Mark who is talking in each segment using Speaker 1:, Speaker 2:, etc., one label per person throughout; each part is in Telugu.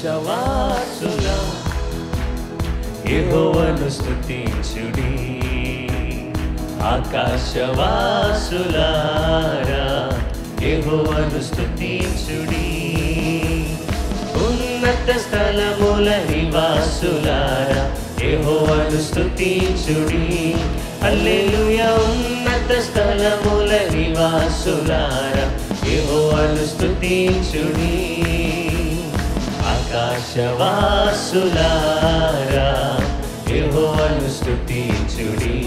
Speaker 1: ఆకాశవాసుల యెహోవాను స్తుతించుడి ఆకాశవాసులారా యెహోవాను స్తుతించుడి ఉన్నత స్థలముల నివాసులారా యెహోవాను స్తుతించుడి హల్లెలూయా ఉన్నత స్థలముల నివాసులారా యెహోవాను స్తుతించుడి ఆకాశవాసులారా యెహోవాను స్తుతించుడి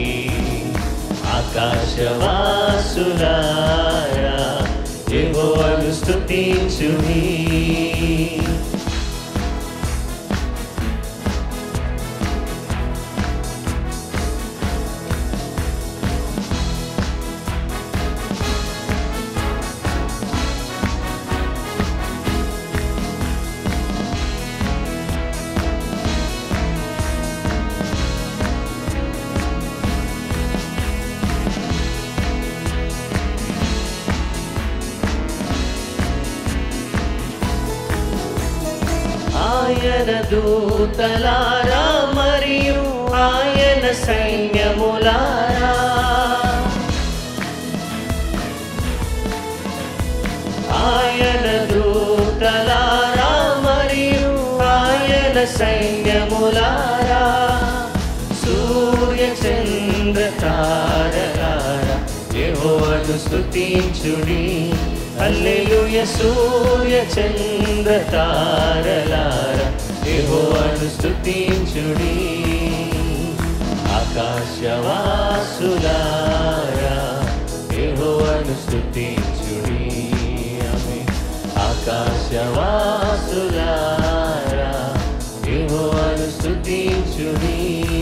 Speaker 1: ఆకాశవాసులారా యెహోవాను స్తుతించుడి ఆయన దూతలారా మరియు ఆయన సైన్యములారా ఆయన దూతలారా మరియు ఆయన సైన్యములారా సూర్య చంద్ర తారలారా యెహోవాను స్తుతించుడి హల్లెలూయ సూర్య చంద్ర తారలారా యెహోవాను స్తుతించుడి ఆకాశవాసులారా యెహోవాను స్తుతించుడి ఆమేన్ ఆకాశవాసులారా యెహోవాను స్తుతించుడి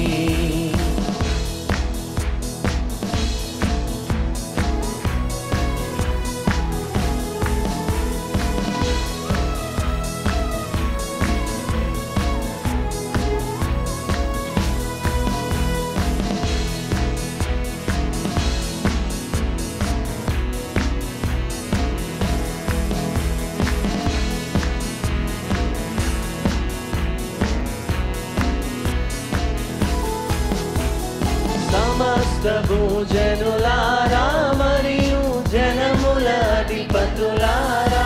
Speaker 1: సమస్త భూజనులారా మరియు జనముల అధిపతులారా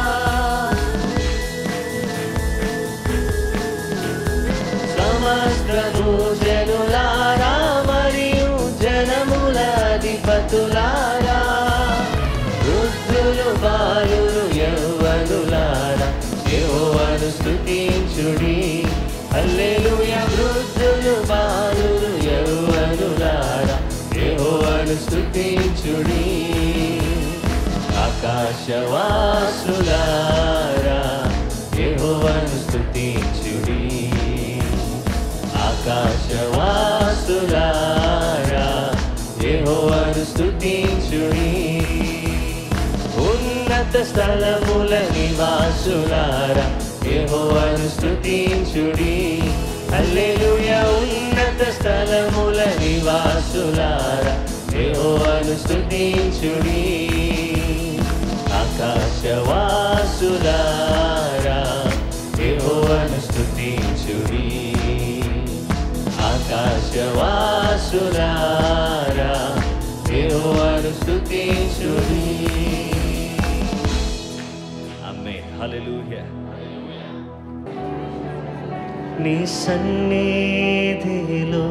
Speaker 1: సమస్త భూజనులారా మరియు జనముల అధిపతులారా వృద్ధులు బాలురు యౌవనులారా యెహోవాను స్తుతించుడి హల్లెలూయా వృద్ధులు బాలురు యౌవనులారా యెహోవాను స్తుతించుడి ఆకాశవాసులారా యెహోవాను స్తుతించుడి ఆకాశవాసులారా యెహోవాను స్తుతించుడి ఉన్నత స్థలముల నివాసులారా యెహోవాను స్తుతించుడి హల్లెలూయా ఉన్నత స్థలముల నివాసులారా యెహోవాను స్తుతించుడి ఆకాశవాసులారా యెహోవాను స్తుతించుడి ఆకాశవాసులారా యెహోవాను స్తుతించుడి ఆమేన్ హల్లెలూయా నీ సన్నిధిలో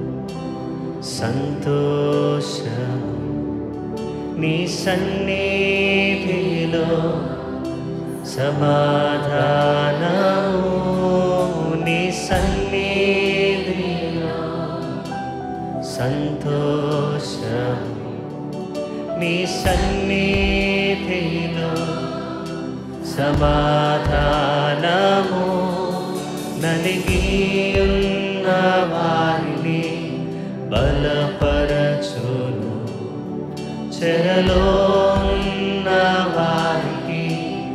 Speaker 1: సంతోషం నీ సన్నిధిలో సమాధానము నీ సన్నిధిలో సంతోషం నీ సన్నిధిలో సమాధానము నలిగి ఉన్న వారిని బలపరచును చెరలో ఉన్న వారికి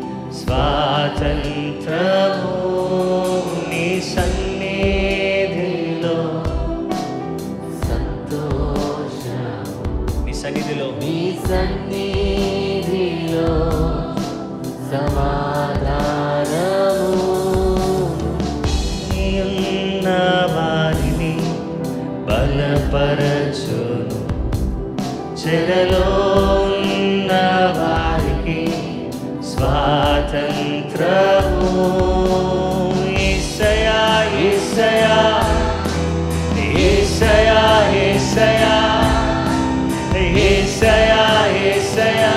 Speaker 1: స్వాతంత్రము నీ సన్నిధిలో సంతోషం నీ సన్నిధిలో నీ సన్నిధిలో సమాధానము బలపరచును చెరలో ఉన్న వారికి స్వాతంత్రము ఏసయా ఏసయా ఏసయా ఏసయా ఏసయా ఏసయా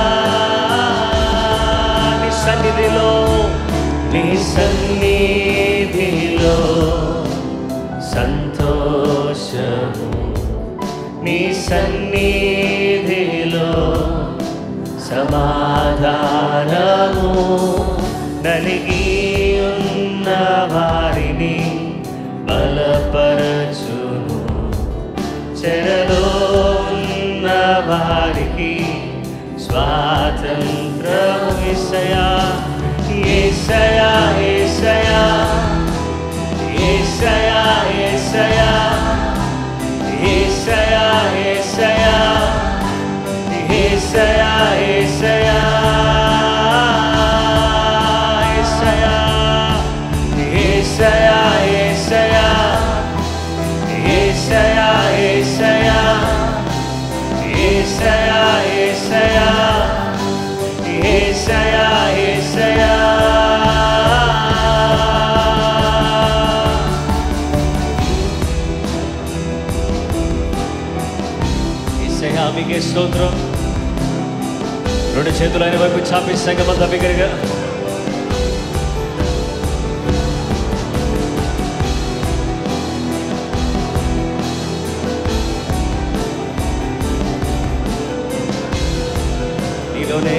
Speaker 1: నీ సన్నిధిలో నీ సన్నిధిలో సంతోషము నీ సన్నిధిలో సమాధానము నలిగి ఉన్న వారిని బలపరచును చెరలో ఉన్న వారికి స్వాతంత్రము ఏసయా ఏసయా ఏసయా ఏసయా ఏసయా ఏసయా ఏసయా ఏసయా ఏసయా ఏసయా ఏసయా ఏసయా ఏసయా ఏసయా ఏసయా ఏసయా ఏసయా ఏసయ్యా మీకే స్తోత్రం రెండు చేతులు ఆయన వైపు చాపి సంగమంతా బిగ్గరగా నీలోనే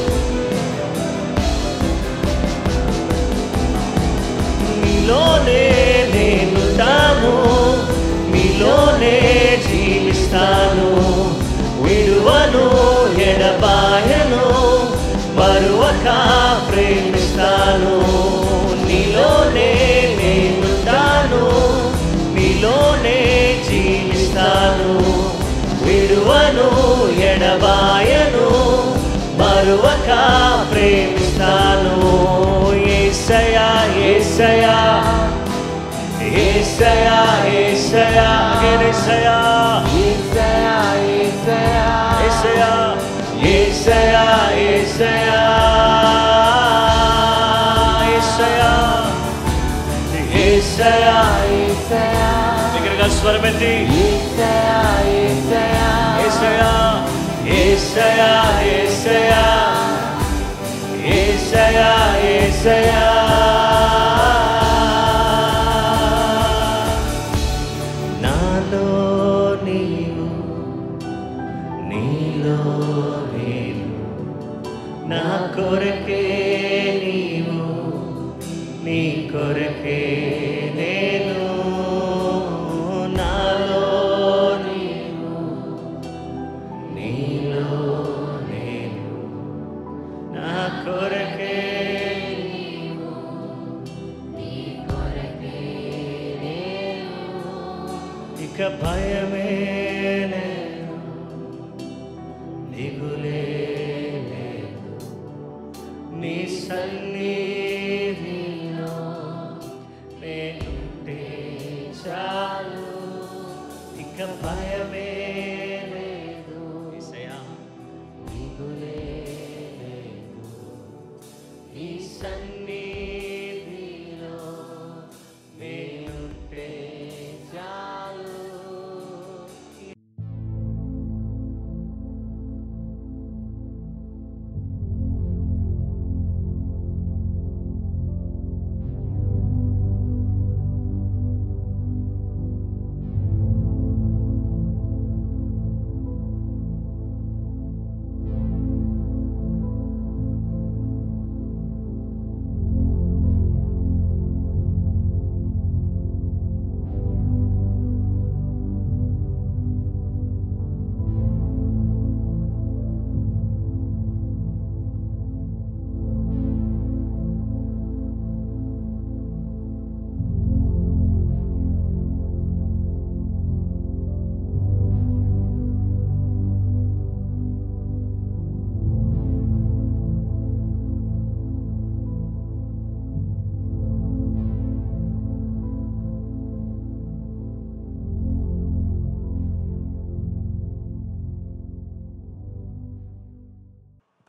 Speaker 1: నీలోనే నేనుంటాను నీలోనే జీవిస్తాను విడువను ఎడబాయను మరువక ప్రేమిస్తాను నీలోనే నేనుంటాను నీలోనే జీవిస్తాను విడువను ఎడబాయను మరువక ప్రేమిస్తాను ఏసయా ఏసయా ఏసయా ఏసయా ఏసయా
Speaker 2: Isaiah, Isaiah,
Speaker 1: ఏసయా ఏసయా ఏసయా ఏసయా ఏసయా
Speaker 2: Isaiah,
Speaker 1: దగ్గరగా స్వరమెత్తి
Speaker 2: Isaiah, Isaiah,
Speaker 1: ఏసయా ఏసయా ఏసయా ఏసయా ఏసయా నాలో నీవు నీలో నేను నా కొరకే నీవు నీ కొరకే నేను నాలో నీవు నీలో నేను నా కొరకే నీవు నీ కొరకే నేను ఇక భయమే లేదు దిగులే లేదు నీ సన్నిధిలో నేనుంటే చాలు ఇక భయమే లేదు యేసయ్యా. దిగులే లేదు నీ సన్నిధిలో నేనుంటే చాలు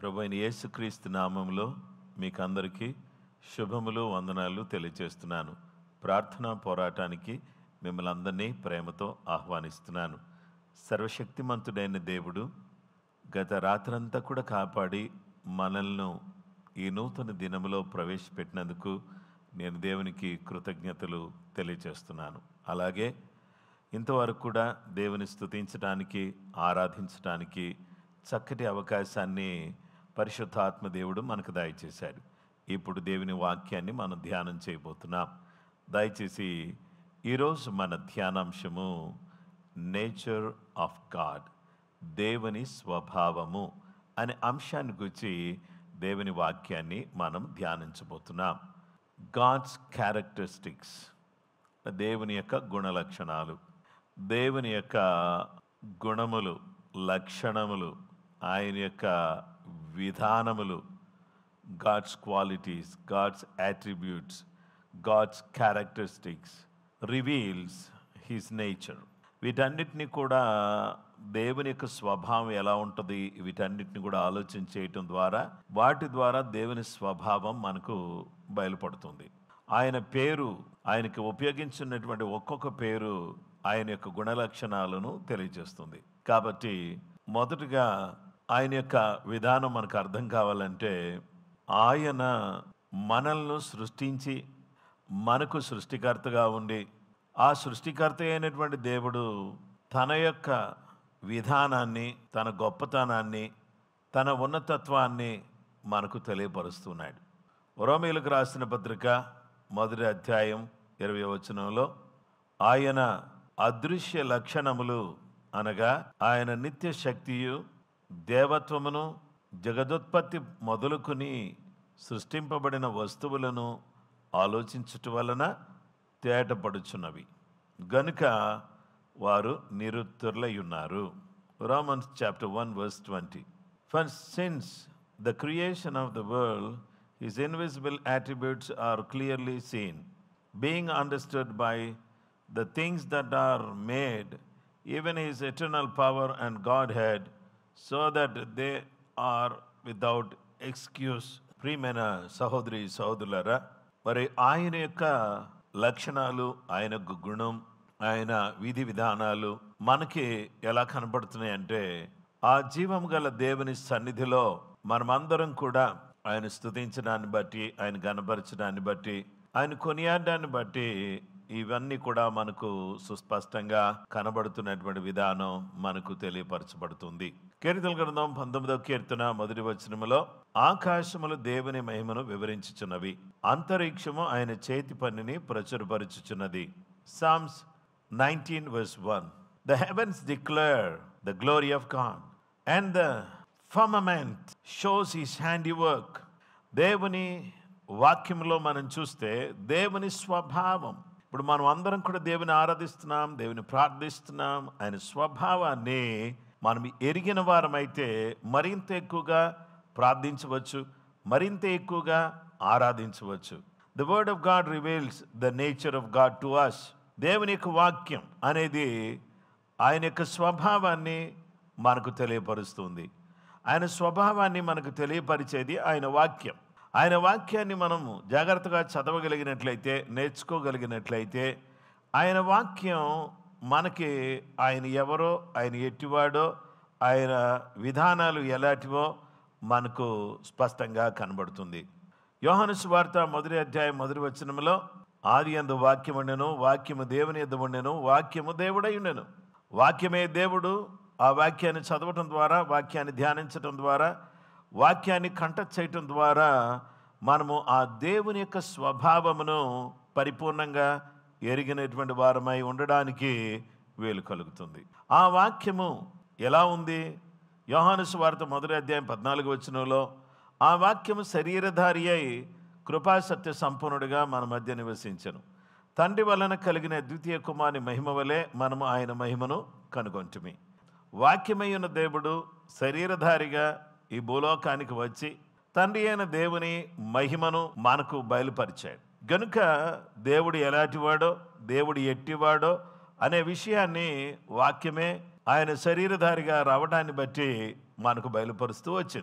Speaker 3: ప్రభు అయిన యేసుక్రీస్తు నామంలో మీకు అందరికీ శుభములు వందనాలు తెలియజేస్తున్నాను ప్రార్థనా పోరాటానికి మిమ్మల్ని అందరినీ ప్రేమతో ఆహ్వానిస్తున్నాను సర్వశక్తిమంతుడైన దేవుడు గత రాత్రంతా కూడా కాపాడి మనల్ని ఈ నూతన దినములో ప్రవేశపెట్టినందుకు నేను దేవునికి కృతజ్ఞతలు తెలియజేస్తున్నాను అలాగే ఇంతవరకు కూడా దేవుని స్తుతించడానికి ఆరాధించడానికి చక్కటి అవకాశాన్ని పరిశుద్ధాత్మ దేవుడు మనకు దయచేశాడు ఇప్పుడు దేవుని వాక్యాన్ని మనం ధ్యానం చేయబోతున్నాం దయచేసి ఈరోజు మన ధ్యానాంశము నేచర్ ఆఫ్ గాడ్ దేవుని స్వభావము అనే అంశాన్ని గురించి దేవుని వాక్యాన్ని మనం ధ్యానించబోతున్నాం గాడ్స్ క్యారెక్టరిస్టిక్స్ దేవుని యొక్క గుణ లక్షణాలు దేవుని యొక్క గుణములు లక్షణములు ఆయన యొక్క విధానములు God's qualities God's attributes God's characteristics reveals his nature వీటన్నిటిని కూడా దేవుని యొక్క స్వభావం ఎలా ఉంటుంది వీటన్నిటిని కూడా ఆలోచన చేయటం ద్వారా వాటి ద్వారా దేవుని స్వభావం మనకు బయలుపడుతుంది ఆయన పేరు ఆయనకి ఉపయోగించినటువంటి ఒక్కొక్క పేరు ఆయన యొక్క గుణలక్షణాలను తెలియజేస్తుంది కాబట్టి మొదటగా ఆయన యొక్క విధానం మనకు అర్థం కావాలంటే ఆయన మనల్ని సృష్టించి మనకు సృష్టికర్తగా ఉండి ఆ సృష్టికర్త అయినటువంటి దేవుడు తన యొక్క విధానాన్ని తన గొప్పతనాన్ని తన ఉన్నతత్వాన్ని మనకు తెలియపరుస్తున్నాడు రోమీలకు రాసిన పత్రిక మొదటి అధ్యాయం ఇరవై వచనంలో ఆయన అదృశ్య లక్షణములు అనగా ఆయన నిత్య శక్తియు దేవత్వమును జగదుత్పత్తి మొదలుకుని సృష్టింపబడిన వస్తువులను ఆలోచించుట వలన తేటపడుచున్నవి గనుక వారు నిరుత్తరులై ఉన్నారు Romans chapter one verse twenty for since the creation of the world his invisible attributes are clearly seen, being understood by the things that are made, even his eternal power and Godhead, so that they are without excuse. ప్రియమైన సహోదరి సహోదరులరా మరి ఆయన యొక్క లక్షణాలు ఆయన యొక్క గుణం ఆయన విధి విధానాలు మనకి ఎలా కనబడుతున్నాయి అంటే ఆ జీవం గల దేవుని సన్నిధిలో మనమందరం కూడా ఆయన స్తుతించడాన్ని బట్టి ఆయన గనపరచడాన్ని బట్టి ఆయన కొనియాడడాన్ని బట్టి ఇవన్నీ కూడా మనకు సుస్పష్టంగా కనబడుతున్నటువంటి విధానం మనకు తెలియపరచబడుతుంది కీర్తన గ్రంథం పంతొమ్మిదవ కీర్తన మొదటి వచనములో ఆకాశములు దేవుని మహిమను వివరించుచున్నవి అంతరిక్షము ఆయన చేతి పనిని ప్రచురపరచుచున్నది Psalms nineteen verse one the heavens declare the glory of God and the firmament shows his handiwork దేవుని వాక్యంలో మనం చూస్తే దేవుని స్వభావం ఇప్పుడు మనం అందరం కూడా దేవుని ఆరాధిస్తున్నాం దేవుని ప్రార్థిస్తున్నాం ఆయన స్వభావాన్ని మనం ఎరిగిన వారమైతే మరింత ఎక్కువగా ప్రార్థించవచ్చు మరింత ఎక్కువగా ఆరాధించవచ్చు the word of God reveals the nature of God to us దేవుని యొక్క వాక్యం అనేది ఆయన యొక్క స్వభావాన్ని మనకు తెలియపరుస్తుంది ఆయన స్వభావాన్ని మనకు తెలియపరిచేది ఆయన వాక్యం ఆయన వాక్యాన్ని మనము జాగ్రత్తగా చదవగలిగినట్లయితే నేర్చుకోగలిగినట్లయితే ఆయన వాక్యం మనకి ఆయన ఎవరో ఆయన ఎట్టివాడో ఆయన విధానాలు ఎలాంటివో మనకు స్పష్టంగా కనబడుతుంది యోహాను సువార్త మొదటి అధ్యాయం మొదటి వచనంలో ఆది అందు వాక్యం ఉండెను వాక్యము దేవుని ఎద్దు ఉండెను వాక్యము దేవుడై ఉండెను వాక్యమే దేవుడు ఆ వాక్యాన్ని చదవటం ద్వారా వాక్యాన్ని ధ్యానించటం ద్వారా వాక్యాన్ని కంట చేయటం ద్వారా మనము ఆ దేవుని యొక్క స్వభావమును పరిపూర్ణంగా ఎరిగినటువంటి వారమై ఉండడానికి వీలు కలుగుతుంది ఆ వాక్యము ఎలా ఉంది యోహాను సువార్త మొదటి అధ్యాయం పద్నాలుగు వచనంలో ఆ వాక్యము శరీరధారి అయి కృపా సత్య సంపన్నుడిగా మన మధ్య నివసించను తండ్రి వలన కలిగిన ద్వితీయ కుమారుని మహిమ వలె మనము ఆయన మహిమను కనుగొంటిమి వాక్యమయ్యున్న దేవుడు శరీరధారిగా ఈ భూలోకానికి వచ్చి తండ్రి అయిన దేవుని మహిమను మనకు బయలుపరిచాడు గనుక దేవుడు ఎలాంటివాడో దేవుడు ఎట్టివాడో అనే విషయాన్ని వాక్యమే ఆయన శరీరధారిగా రావడాన్ని బట్టి మనకు బయలుపరుస్తూ వచ్చింది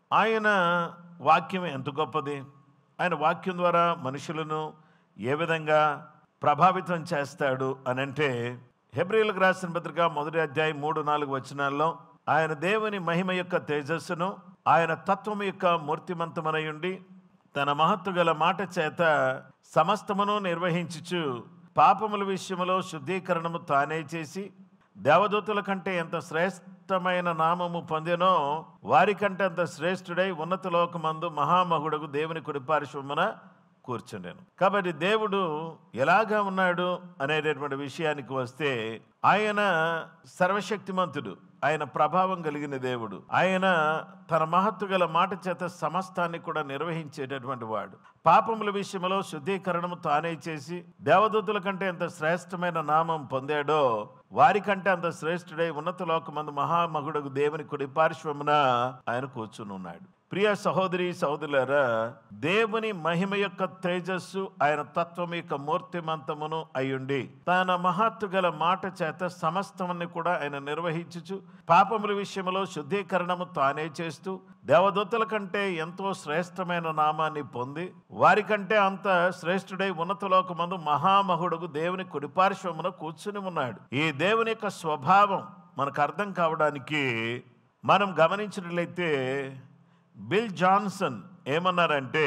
Speaker 3: ఆయన వాక్యం ఎంత గొప్పది ఆయన వాక్యం ద్వారా మనుషులను ఏ విధంగా ప్రభావితం చేస్తాడు అని అంటే హెబ్రిలకు రాసిన పత్రిక మొదటి అధ్యాయం మూడు నాలుగు వచనాల్లో ఆయన దేవుని మహిమ యొక్క తేజస్సును ఆయన తత్వం యొక్క మూర్తిమంతమనై ఉండి తన మహత్తు గల మాట చేత సమస్తమును నిర్వహించుచు పాపముల విషయములో శుద్ధీకరణము తానే చేసి దేవదూతుల కంటే ఎంత శ్రేష్టమైన నామము పొందెనో వారికంటే అంత శ్రేష్ఠుడై ఉన్నత లోకమందు మహామహుడకు దేవుని కుడిపార్శ్వమున కూర్చుండాను కాబట్టి దేవుడు ఎలాగా ఉన్నాడు అనేటటువంటి విషయానికి వస్తే ఆయన సర్వశక్తిమంతుడు ఆయన ప్రభావం కలిగిన దేవుడు ఆయన తన మహత్తు గల మాట చేత సమస్తాన్ని కూడా నిర్వహించేటటువంటి వాడు పాపముల విషయంలో శుద్ధీకరణము తానే చేసి దేవదూతుల కంటే ఎంత శ్రేష్టమైన నామం పొందాడో వారికంటే అంత శ్రేష్ఠుడై ఉన్నత లోకమందు మహామహుడకు దేవుని కుడి పార్శ్వమున ఆయన కూర్చుని ఉన్నాడు ప్రియ సహోదరి సహోదరులారా దేవుని మహిమ యొక్క తేజస్సు ఆయన తత్వం యొక్క మూర్తిమంతమును అయ్యుండి తన మహత్తు గల మాట చేత సమస్తముని కూడా ఆయన నిర్వహించుచు పాపముల విషయంలో శుద్ధీకరణము తానే చేస్తూ దేవదూతల కంటే ఎంతో శ్రేష్టమైన నామాన్ని పొంది వారికంటే అంత శ్రేష్ఠుడై ఉన్నత లోకమందు మహామహుడుకు దేవుని కుడిపార్శ్వమున కూర్చుని ఉన్నాడు ఈ దేవుని యొక్క స్వభావం మనకు అర్థం కావడానికి మనం గమనించినట్లయితే బిల్ జాన్సన్ ఏమన్నారంటే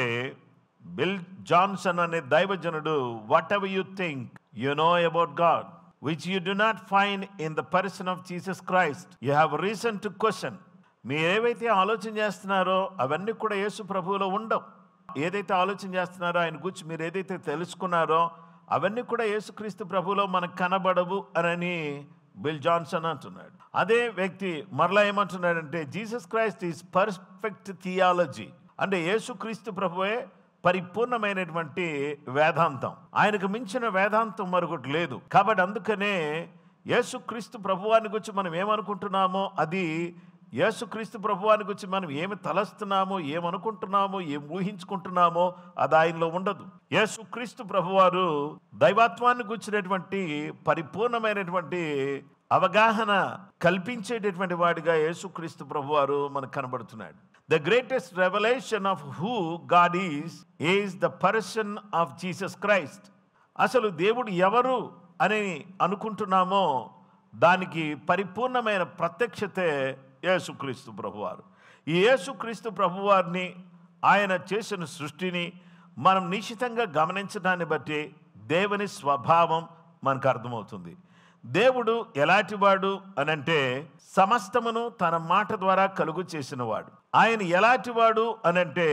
Speaker 3: బిల్ జాన్సన్ అనే దైవజనుడు whatever you think you know about God which you do not find in the person of Jesus Christ you have reason to question మీరు ఏవైతే ఆలోచన చేస్తున్నారో అవన్నీ కూడా యేసు ప్రభువులో ఉండవు ఏదైతే ఆలోచన చేస్తున్నారో ఆయన గురించి మీరు ఏదైతే తెలుసుకున్నారో అవన్నీ కూడా యేసుక్రీస్తు ప్రభువులో మనకు కనబడవు అని బిల్ జాన్సన్ అంటున్నాడు అదే వ్యక్తి మరలా ఏమంటున్నాడంటే Jesus Christ is perfect theology అంటే యేసుక్రీస్తు ప్రభువే పరిపూర్ణమైనటువంటి వేదాంతం ఆయనకు మించిన వేదాంతం మరొకటి లేదు కాబట్టి అందుకనే యేసుక్రీస్తు ప్రభువాని గురించి మనం ఏమనుకుంటున్నామో అది యేసుక్రీస్తు ప్రభువాని గురించి మనం ఏమి తలస్తున్నామో ఏమనుకుంటున్నామో ఏం ఊహించుకుంటున్నామో అది ఆయనలో ఉండదు యేసుక్రీస్తు ప్రభువారు దైవత్వాన్ని గుర్చినటువంటి పరిపూర్ణమైనటువంటి అవగాహన కల్పించేటటువంటి వాడిగా యేసుక్రీస్తు ప్రభువారు మనకు కనబడుతున్నాడు the greatest revolution of who God is is the person of Jesus Christ అసలు దేవుడు ఎవరు అని అనుకుంటున్నామో దానికి పరిపూర్ణమైన ప్రత్యక్షతే యేసుక్రీస్తు ప్రభువారు ఈ యేసుక్రీస్తు ప్రభువారిని ఆయన చేసిన సృష్టిని మనం నిశ్చితంగా గమనించడాన్ని బట్టి దేవుని స్వభావం మనకు అర్థమవుతుంది దేవుడు ఎలాంటివాడు అనంటే సమస్తమును తన మాట ద్వారా కలుగు చేసినవాడు ఆయన ఎలాంటివాడు అనంటే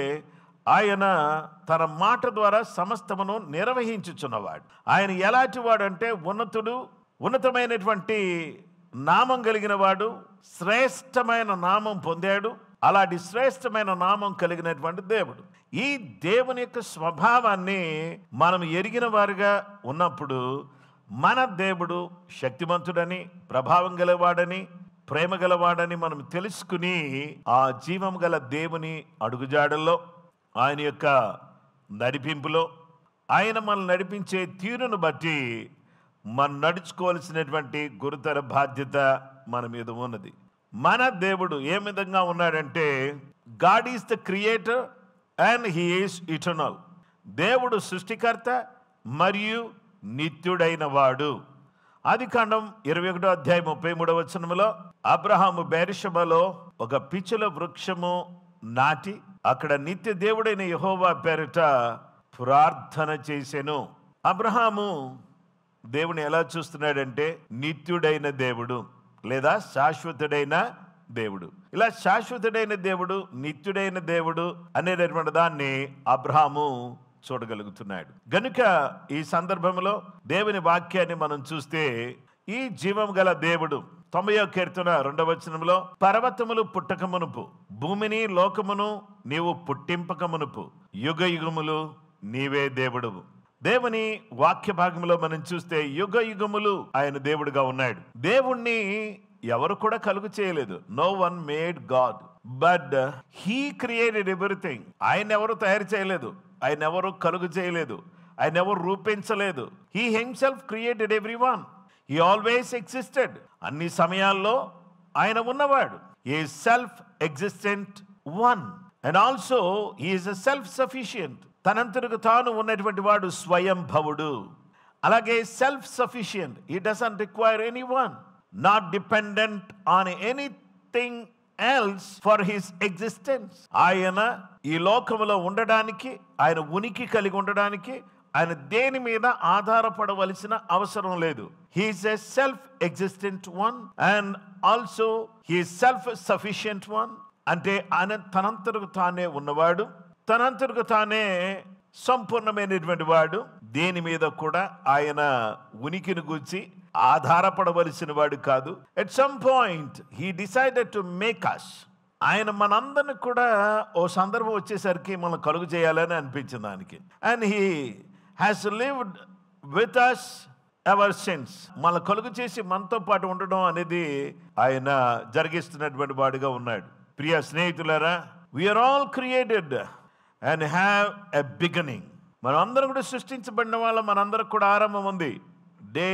Speaker 3: ఆయన తన మాట ద్వారా సమస్తమును నిర్వహించుచున్నవాడు ఆయన ఎలాంటివాడు అంటే ఉన్నతుడు ఉన్నతమైనటువంటి నామం కలిగిన వాడు శ్రేష్టమైన నామం పొందాడు అలాంటి శ్రేష్టమైన నామం కలిగినటువంటి దేవుడు ఈ దేవుని యొక్క స్వభావాన్ని మనం ఎరిగిన వారుగా ఉన్నప్పుడు మన దేవుడు శక్తిమంతుడని ప్రభావం గలవాడని ప్రేమ గలవాడని మనం తెలుసుకుని ఆ జీవం గల దేవుని అడుగుజాడల్లో ఆయన యొక్క నడిపింపులో ఆయన మనల్ని నడిపించే తీరును బట్టి మనం నడుచుకోవాల్సినటువంటి గురుతర బాధ్యత మన మీద ఉన్నది మన దేవుడు ఏ విధంగా ఉన్నాడంటే God is the creator and he is eternal దేవుడు సృష్టికర్త మరియు నిత్యుడైన వాడు ఆది కాండం ఇరవై ఒకటో అధ్యాయం ముప్పై మూడవ వచనములో అబ్రహాము బేరిషబలో ఒక పిచ్చుల వృక్షము నాటి అక్కడ నిత్య దేవుడైన యహోవా పేరిట ప్రార్థన చేసెను అబ్రహాము దేవుని ఎలా చూస్తున్నాడంటే నిత్యుడైన దేవుడు లేదా శాశ్వతుడైన దేవుడు ఇలా శాశ్వతుడైన దేవుడు నిత్యుడైన దేవుడు అనేటటువంటి దాన్ని అబ్రహాము చూడగలుగుతున్నాడు గనుక ఈ సందర్భంలో దేవుని వాక్యాన్ని మనం చూస్తే ఈ జీవం గల దేవుడు తొంభయో కీర్తన రెండవ వచనంలో పర్వతములు పుట్టక మునుపు భూమిని లోకమును నీవు పుట్టింపక మునుపు యుగ యుగములు నీవే దేవుడువు దేవుని వాక్య భాగంలో మనం చూస్తే యుగ యుగములు ఆయన దేవుడుగా ఉన్నాడు దేవుణ్ణి ఎవరు కూడా కలుగు చేయలేదు no one made God but he created everything ఆయన ఎవరు తయారు చేయలేదు ఆయన ఎవరు కలుగు చేయలేదు ఆయన ఎవరు రూపించలేదు he himself created every one he always existed అన్ని సమయాల్లో ఆయన ఉన్నవాడు a self existent one and also is self sufficient తనంతరకు తాను ఉన్నటువంటి వాడు స్వయంభవుడు అలాగే సెల్ఫ్ సఫిషియంట్ ఈ doesn't require anyone not dependent on anything else for his existence ఆయన ఈ లోకములో ఉండడానికి ఆయన ఉనికి కలిగి ఉండడానికి ఆయన దేని మీద ఆధారపడవలసిన అవసరం లేదు he is a self existent one and also he self sufficient one అంటే ఆయన తనంతరకు తానే ఉన్నవాడు తనంతరకు తానే సంపూర్ణమైనటువంటి వాడు దేని మీద కూడా ఆయన ఉనికిని గురించి ఆధారపడవలసిన వాడు కాదు at some point he decided to make us ఆయన మనందరిని కూడా ఓ సందర్భం వచ్చేసరికి మనం కలుగు చేయాలని అనిపించింది దానికి and he has lived with us ever since మన కలుగు చేసి మనతో పాటు ఉండడం అనేది ఆయన జరిగిస్తున్నటువంటి వాడిగా ఉన్నాడు ప్రియ స్నేహితులారా we are all created and have a beginning మనం అందరం కూడా సృష్టించబడిన వాళ్ళ మనందరికి కూడా ఆరంభం ఉంది డే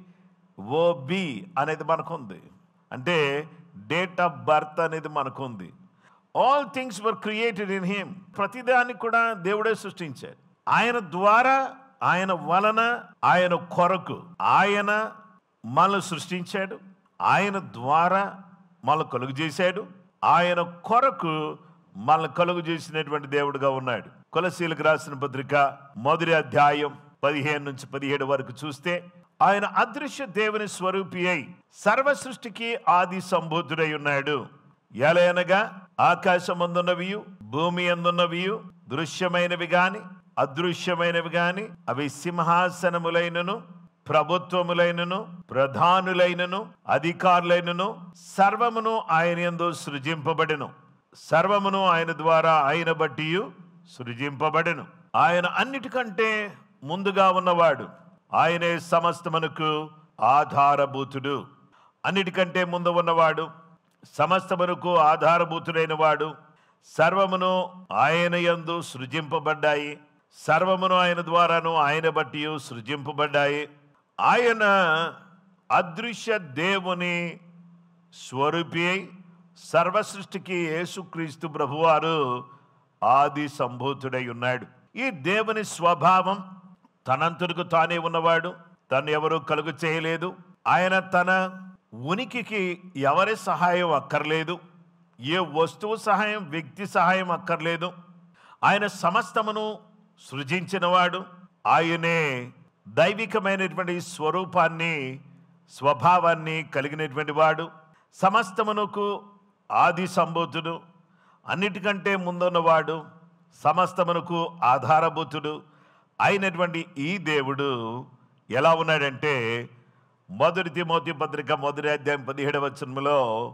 Speaker 3: ఓ బి అనేది మనకుంది అంటే డేట్ ఆఫ్ బర్త్ అనేది మనకుంది all things were created in him ప్రతిదాన్ని కూడా దేవుడే సృష్టించాడు ఆయన ద్వారా ఆయన వలన ఆయన కొరకు ఆయన మనల్ని సృష్టించాడు ఆయన ద్వారా మనల్ని కలుగు చేశాడు ఆయన కొరకు మనల్ని కలుగు చేసినటువంటి దేవుడుగా ఉన్నాడు కొలసీలకు రాసిన పత్రిక మొదటి అధ్యాయం పదిహేను నుంచి పదిహేడు వరకు చూస్తే ఆయన అదృశ్య దేవుని స్వరూపి అయి సర్వ సృష్టికి ఆది సంభూతుడై ఉన్నాడు ఎలయనగా ఆకాశమందున్నవి భూమి అందున్నవి దృశ్యమైనవి గాని అదృశ్యమైనవి గాని అవి సింహాసనములైనను ప్రభుత్వములైనను ప్రధానులైనను అధికారులైనను సర్వమును ఆయన యందు సృజింపబడెను సర్వమును ఆయన ద్వారా ఆయన బట్టి సృజింపబడెను ఆయన అన్నిటికంటే ముందుగా ఉన్నవాడు ఆయనే సమస్తమునకు ఆధారభూతుడు అన్నిటికంటే ముందు ఉన్నవాడు సమస్తమునకు ఆధారభూతుడైన వాడు సర్వమును ఆయన యందు సృజింపబడ్డాయి సర్వమును ఆయన ద్వారాను ఆయన బట్టి సృజింపబడ్డాయి ఆయన అదృశ్య దేవుని స్వరూపి అయి సర్వ సృష్టికి యేసుక్రీస్తు ప్రభువారు ఆది సంభూతుడై ఉన్నాడు ఈ దేవుని స్వభావం తనంతరకు తానే ఉన్నవాడు తను ఎవరు కలుగు చేయలేదు ఆయన తన ఉనికికి ఎవరి సహాయం అక్కర్లేదు ఏ వస్తువు సహాయం వ్యక్తి సహాయం అక్కర్లేదు ఆయన సమస్తమును సృజించినవాడు ఆయనే దైవికమైనటువంటి స్వరూపాన్ని స్వభావాన్ని కలిగినటువంటి వాడు సమస్తమునకు ఆది సంభూతుడు అన్నిటికంటే ముందున్నవాడు సమస్తమునకు ఆధారభూతుడు అయినటువంటి ఈ దేవుడు ఎలా ఉన్నాడంటే మొదటి తిమోతి పత్రిక మొదటి అధ్యాయం పదిహేడవ వచనములో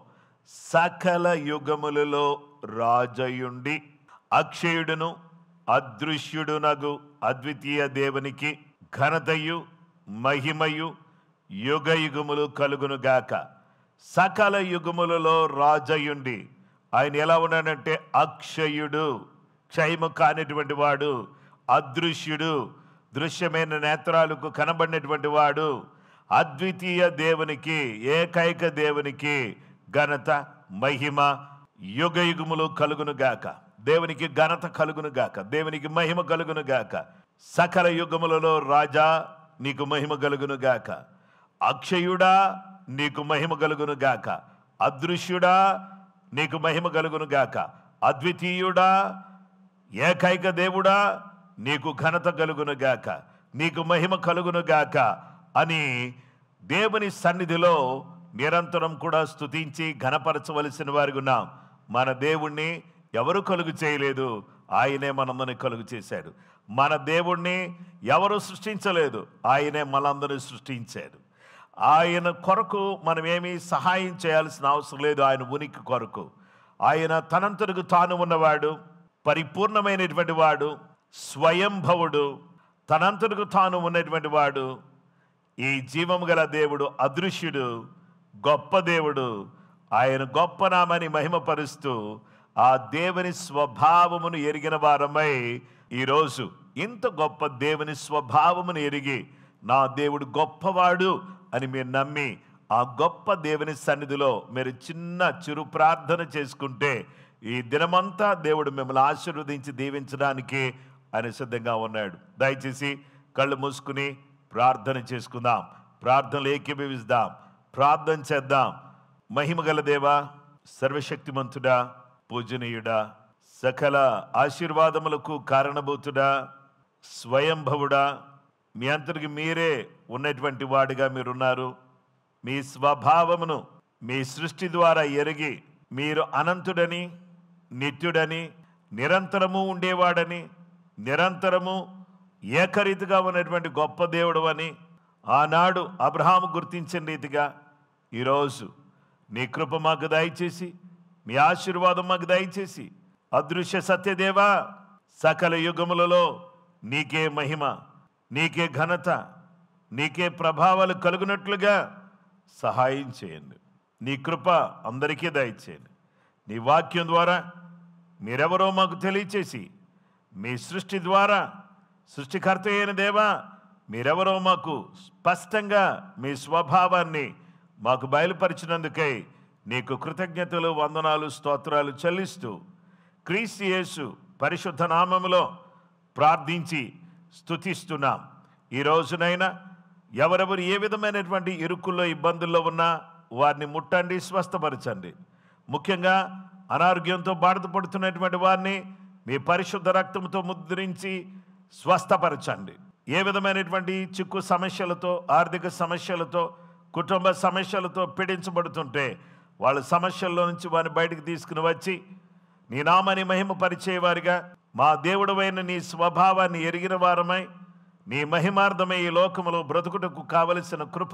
Speaker 3: సకల యుగములలో రాజయుండి అక్షయుడును అదృశ్యుడునగు అద్వితీయ దేవునికి ఘనతయు మహిమయు యుగ యుగములు కలుగునుగాక సకల యుగములలో రాజయుండి ఆయన ఎలా ఉన్నాడంటే అక్షయుడు క్షయము కానిటువంటి వాడు అదృశ్యుడు దృశ్యమైన నేత్రాలకు కనబడినటువంటి వాడు అద్వితీయ దేవునికి ఏకైక దేవునికి ఘనత మహిమ యుగ యుగములు కలుగును గాక దేవునికి ఘనత కలుగును గాక దేవునికి మహిమ కలుగును గాక సకల యుగములలో రాజా నీకు మహిమ కలుగును గాక అక్షయుడా నీకు మహిమ కలుగును గాక అదృశ్యుడా నీకు మహిమ కలుగును గాక అద్వితీయుడా ఏకైక దేవుడా నీకు ఘనత కలుగును గాక నీకు మహిమ కలుగును గాక అని దేవుని సన్నిధిలో నిరంతరం కూడా స్తుతించి ఘనపరచవలసిన వారికి ఉన్నాం మన దేవుణ్ణి ఎవరు కలుగు చేయలేదు ఆయనే మనందరిని కలుగు చేశాడు మన దేవుణ్ణి ఎవరు సృష్టించలేదు ఆయనే మనందరిని సృష్టించాడు ఆయన కొరకు మనం ఏమీ సహాయం చేయాల్సిన అవసరం లేదు ఆయన ఉనికి కొరకు ఆయన తనంతరకు తాను ఉన్నవాడు పరిపూర్ణమైనటువంటి వాడు స్వయంభవుడు తనంతరకు తాను ఉన్నటువంటి వాడు ఈ జీవము గల దేవుడు అదృశ్యుడు గొప్ప దేవుడు ఆయన గొప్ప నామని మహిమపరుస్తూ ఆ దేవుని స్వభావమును ఎరిగిన వారమై ఈరోజు ఇంత గొప్ప దేవుని స్వభావమును ఎరిగి నా దేవుడు గొప్పవాడు అని మీరు నమ్మి ఆ గొప్ప దేవుని సన్నిధిలో మీరు చిన్న చిరు ప్రార్థన చేసుకుంటే ఈ దినమంతా దేవుడు మిమ్మల్ని ఆశీర్వదించి దీవించడానికి ఆయన సిద్ధంగా ఉన్నాడు దయచేసి కళ్ళు మూసుకుని ప్రార్థన చేసుకుందాం ప్రార్థనలు ఏకీభవిస్తాం ప్రార్థన చేద్దాం మహిమగల దేవా సర్వశక్తిమంతుడా పూజనీయుడా సకల ఆశీర్వాదములకు కారణభూతుడా స్వయంభవుడా మీ అంతటికి మీరే ఉన్నటువంటి వాడిగా మీరున్నారు మీ స్వభావమును మీ సృష్టి ద్వారా ఎరిగి మీరు అనంతుడని నిత్యుడని నిరంతరము ఉండేవాడని నిరంతరము ఏకరీతిగా ఉన్నటువంటి గొప్ప దేవుడు అని ఆనాడు అబ్రహాము గుర్తించిన రీతిగా ఈరోజు నీ కృప మాకు దయచేసి మీ ఆశీర్వాదం మాకు దయచేసి అదృశ్య సత్యదేవా సకల యుగములలో నీకే మహిమ నీకే ఘనత నీకే ప్రభావాలు కలుగునట్లుగా సహాయం చేయండి నీ కృప అందరికీ దయచేయండి నీ వాక్యం ద్వారా మీరెవరో మాకు తెలియచేసి మీ సృష్టి ద్వారా సృష్టికర్త అయిన దేవా మీరెవరో మాకు స్పష్టంగా మీ స్వభావాన్ని మాకు బయలుపరిచినందుకై నీకు కృతజ్ఞతలు వందనాలు స్తోత్రాలు చెల్లిస్తూ క్రీస్తు యేసు పరిశుద్ధ నామములో ప్రార్థించి స్తుతిస్తున్నాం ఈ రోజునైనా ఎవరెవరు ఏ విధమైనటువంటి ఇరుకుల్లో ఇబ్బందుల్లో ఉన్నా వారిని ముట్టండి స్వస్థపరచండి ముఖ్యంగా అనారోగ్యంతో బాధపడుతున్నటువంటి వారిని మీ పరిశుద్ధ రక్తంతో ముద్రించి స్వస్థపరచండి ఏ విధమైనటువంటి చిక్కు సమస్యలతో ఆర్థిక సమస్యలతో కుటుంబ సమస్యలతో పీడించబడుతుంటే వాళ్ళ సమస్యల్లో నుంచి వారిని బయటకు తీసుకుని వచ్చి నీ నామాన్ని మహిమ పరిచేవారిగా మా దేవుడవైన నీ స్వభావాన్ని ఎరిగిన వారమై నీ మహిమార్థమై ఈ లోకములో బ్రతుకుటకు కావలసిన కృప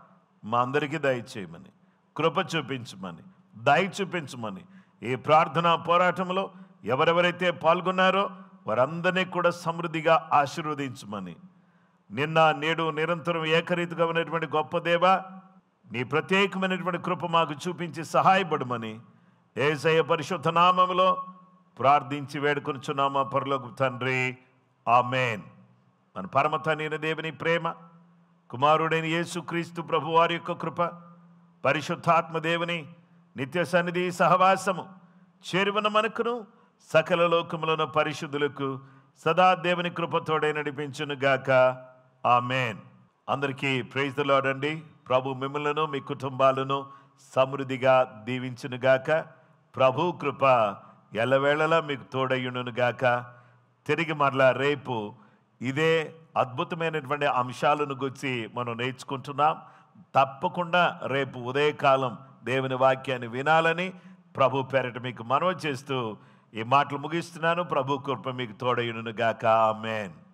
Speaker 3: మా అందరికీ దయచేయమని కృప చూపించమని దయ చూపించమని ఈ ప్రార్థనా పోరాటంలో ఎవరెవరైతే పాల్గొన్నారో వారందరినీ కూడా సమృద్ధిగా ఆశీర్వదించమని నిన్న నేడు నిరంతరం ఏకరీతిగా ఉన్నటువంటి గొప్ప దేవ నీ ప్రత్యేకమైనటువంటి కృప మాకు చూపించి సహాయపడమని ఏసయ్య పరిశుద్ధ నామములో ప్రార్థించి వేడుకొనుచున్నామా పరలోకు తండ్రి ఆమెన్ మన పరమ తండ్రి దేవుని ప్రేమ కుమారుడైన యేసుక్రీస్తు ప్రభు వారి యొక్క కృప పరిశుద్ధాత్మ దేవుని నిత్య సన్నిధి సహవాసము చేరువన మనకును సకల లోకములను పరిశుద్ధులకు సదా దేవుని కృపతోడే నడిపించును గాక ఆమెన్ అందరికీ ప్రైజ్ అండి ప్రభు మిమ్మలను మీ కుటుంబాలను సమృద్ధిగా దీవించును గాక ప్రభు కృప ఎల్లవేళలా మీకు తోడయ్యును గాక తిరిగి మరలా రేపు ఇదే అద్భుతమైనటువంటి అంశాలను గురించి మనం నేర్చుకుంటున్నాం తప్పకుండా రేపు ఉదయకాలం దేవుని వాక్యాన్ని వినాలని ప్రభు పేరట మీకు మనవి చేస్తూ ఈ మాటలు ముగిస్తున్నాను ప్రభు కృప మీకు తోడయును గాక ఆమెన్